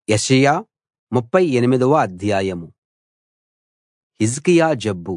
యెషయా ముప్ఫై ఎనిమిదవ అధ్యాయం హిజ్కియా జబ్బు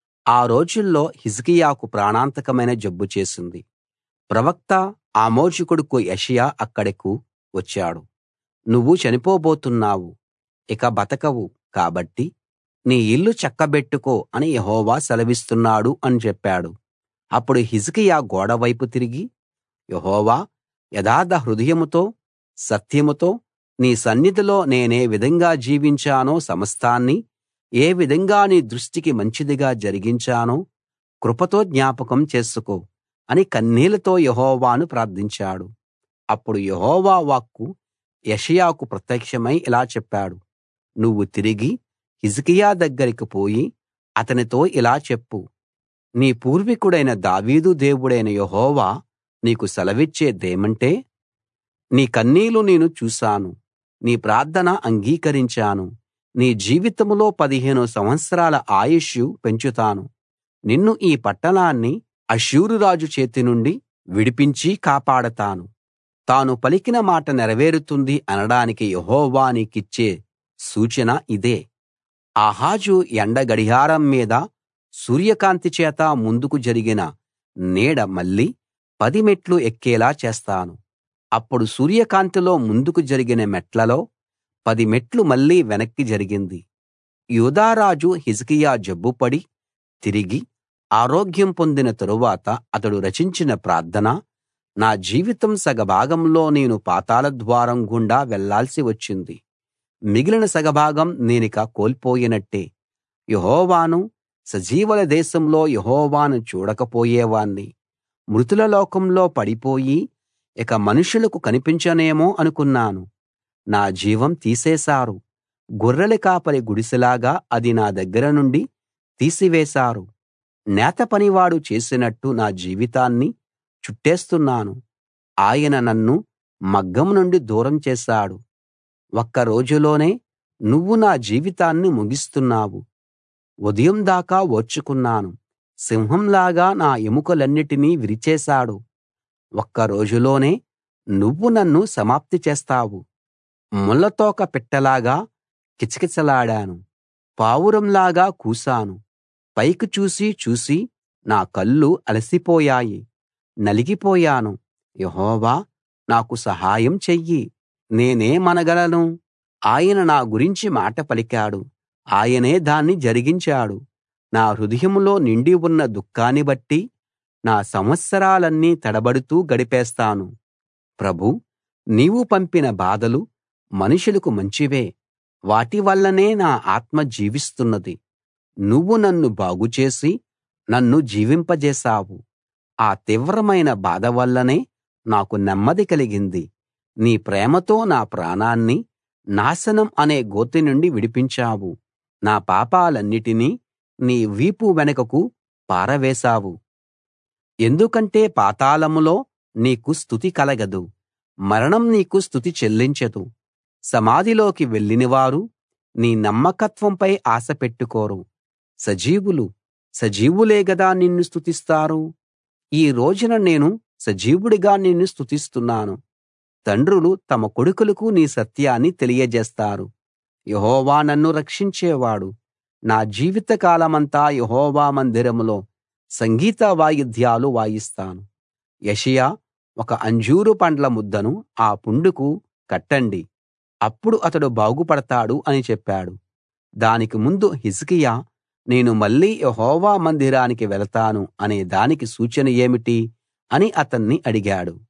ఆ రోజుల్లో హిజ్కియాకు ప్రాణాంతకమైన జబ్బు చేసింది ప్రవక్త ఆమోజు కొడుకు యెషయా అక్కడకు వచ్చాడు నువ్వు చనిపోబోతున్నావు ఇక బతకవు కాబట్టి నీ ఇల్లు చక్కబెట్టుకో అని యెహోవా సెలవిస్తున్నాడు అని చెప్పాడు అప్పుడు హిజ్కియా గోడవైపు తిరిగి యెహోవా యథార్థ హృదయంతో సత్యంతో నీ సన్నిధిలో నేనే విధంగా జీవించానో సమస్తాన్నీ ఏ విధంగా నీ దృష్టికి మంచిదిగా జరిగించానో కృపతో జ్ఞాపకం చేసుకో అని కన్నీళ్లతో యెహోవాను ప్రార్థించాడు అప్పుడు యెహోవా వాక్కు యెషయాకు ప్రత్యక్షమై ఇలా చెప్పాడు నువ్వు తిరిగి హిజ్కియా దగ్గరికి పోయి అతనితో ఇలా చెప్పు నీ పూర్వీకుడైన దావీదు దేవుడైన యెహోవా నీకు సెలవిచ్చేదేమంటే నీ కన్నీళ్లు నేను చూశాను నీ ప్రార్థన అంగీకరించాను నీ జీవితంలో పదిహేను సంవత్సరాల ఆయుష్షు పెంచుతాను నిన్ను ఈ పట్టణాన్ని అష్షూరు రాజు చేతి నుండి విడిపించి కాపాడతాను తాను పలికిన మాట నెరవేరుతుంది అనడానికి యెహోవా నీకిచ్చే సూచన ఇదే ఆహాజు ఎండ గడియారం మీద సూర్యకాంతి చేత ముందుకు జరిగిన నీడ మళ్ళీ పది మెట్లు ఎక్కేలా చేస్తాను అప్పుడు సూర్యకాంతిలో ముందుకు జరిగిన మెట్లలో పది మెట్లు మళ్ళీ వెనక్కి జరిగింది యూదా రాజు హిజ్కియా జబ్బుపడి తిరిగి ఆరోగ్యం పొందిన తరువాత అతడు రచించిన ప్రార్థన నా జీవితం సగభాగంలో నేను పాతాళ ద్వారం గుండా వెళ్ళాల్సి వచ్చింది మిగిలిన సగభాగం నేనిక కోల్పోయినట్టే యెహోవాను సజీవుల దేశంలో యెహోవాను చూడకపోయేవాణ్ణి మృతుల లోకంలో పడిపోయి ఇక మనుషులకు కనిపించనేమో అనుకున్నాను నా జీవం తీసేశారు గొర్రెల కాపరి గుడిసెలాగా అది నా దగ్గర నుండి తీసివేశారు నేత పనివాడు చేసినట్టు నా జీవితాన్ని చుట్టేస్తున్నాను ఆయన నన్ను మగ్గం నుండి దూరం చేశాడు ఒక్క రోజులోనే నువ్వు నా జీవితాన్ని ముగిస్తున్నావు ఉదయం దాకా ఓర్చుకున్నాను సింహంలాగా నా ఎముకలన్నిటినీ విరిచేశాడు ఒక్క రోజులోనే నువ్వు నన్ను సమాప్తి చేస్తావు ముళ్ళతోక పిట్టలాగా కిచకిచలాడాను పావురంలాగా కూశాను పైకి చూసి చూసి నా కళ్ళు అలసిపోయాయి నలిగిపోయాను యెహోవా నాకు సహాయం చెయ్యి నేనేమనగలను ఆయన నా గురించి మాట పలికాడు ఆయనే దాన్ని జరిగించాడు నా హృదయంలో నిండి ఉన్న దుఃఖాన్ని బట్టి నా సంవత్సరాలన్నీ తడబడుతూ గడిపేస్తాను ప్రభూ నీవు పంపిన బాధలు మనుషులకు మంచివే వాటి వల్లనే నా ఆత్మ జీవిస్తున్నది నువ్వు నన్ను బాగుచేసి నన్ను జీవింపజేశావు ఆ తీవ్రమైన బాధ వల్లనే నాకు నెమ్మది కలిగింది నీ ప్రేమతో నా ప్రాణాన్ని నాశనం అనే గోతి నుండి విడిపించావు నా పాపాలన్నిటినీ నీ వీపు వెనకకు పారవేశావు ఎందుకంటే పాతాళంలో నీకు స్తుతి కలగదు మరణం నీకు స్తుతి చెల్లించదు సమాధిలోకి వెళ్ళినవారు నీ నమ్మకత్వంపై ఆశ పెట్టుకోరు సజీవులు సజీవులే గదా నిన్ను స్తుతిస్తారు ఈ రోజున నేను సజీవుడిగా నిన్ను స్తుతిస్తున్నాను తండ్రులు తమ కొడుకులకు నీ సత్యాన్ని తెలియజేస్తారు యెహోవా నన్ను రక్షించేవాడు నా జీవితకాలమంతా యెహోవా మందిరంలో సంగీత వాయిద్యాలు వాయిస్తాను యెషయా ఒక అంజూరు పండ్ల ముద్దను ఆ పుండుకు కట్టండి అప్పుడు అతడు బాగుపడతాడు అని చెప్పాడు దానికి ముందు హిజ్కియా నేను మళ్ళీ యెహోవా మందిరానికి వెళతాను అనే దానికి సూచన ఏమిటి అని అతన్ని అడిగాడు